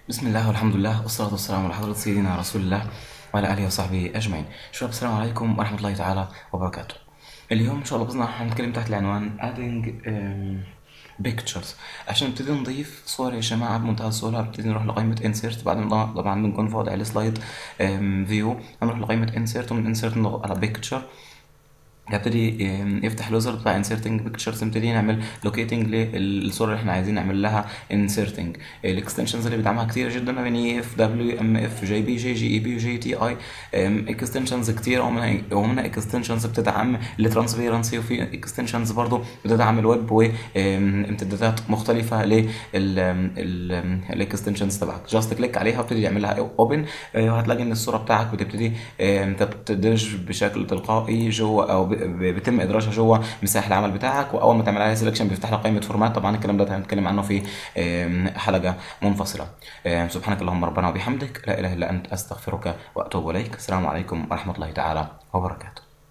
بسم الله والحمد لله والصلاة والسلام على حضرة سيدنا رسول الله وعلى آله وصحبه أجمعين شباب السلام عليكم ورحمة الله تعالى وبركاته اليوم إن شاء الله بإذن الله هنتكلم تحت العنوان adding um, pictures عشان نبتدي نضيف صور يا جماعة بمنتهى السهولة هنبتدي نروح لقائمة insert بعد ما طبعا بنكون في وضع السلايد فيو هنروح لقائمة insert ومن insert نضغط على picture هبتدي يفتح الويزرد بتاع انسيرتنج بيكتشرز نبتدي نعمل لوكيتنج للصوره اللي احنا عايزين نعمل لها انسيرتنج الاكستنشنز اللي بيدعمها كتير جدا ما بين اي اف دبليو ام اف جي بي جي جي اي بي وجي تي اي اكستنشنز كتير ومنها ومنها اكستنشنز بتدعم الترانسبيرنسي وفي اكستنشنز برضو بتدعم الويب وامتدادات مختلفه للاكستنشنز تبعك جاست كليك عليها وابتدي يعمل لها اوبن وهتلاقي ان الصوره بتاعك بتبتدي تدرج بشكل تلقائي جوه او بيتم ادراجها جوه مساحه العمل بتاعك واول ما تعمل عليها سelection بيفتح لك قائمه فورمات طبعا الكلام ده هنتكلم عنه في حلقه منفصله سبحانك اللهم ربنا وبحمدك لا اله الا انت استغفرك واتوب اليك السلام عليكم ورحمه الله تعالى وبركاته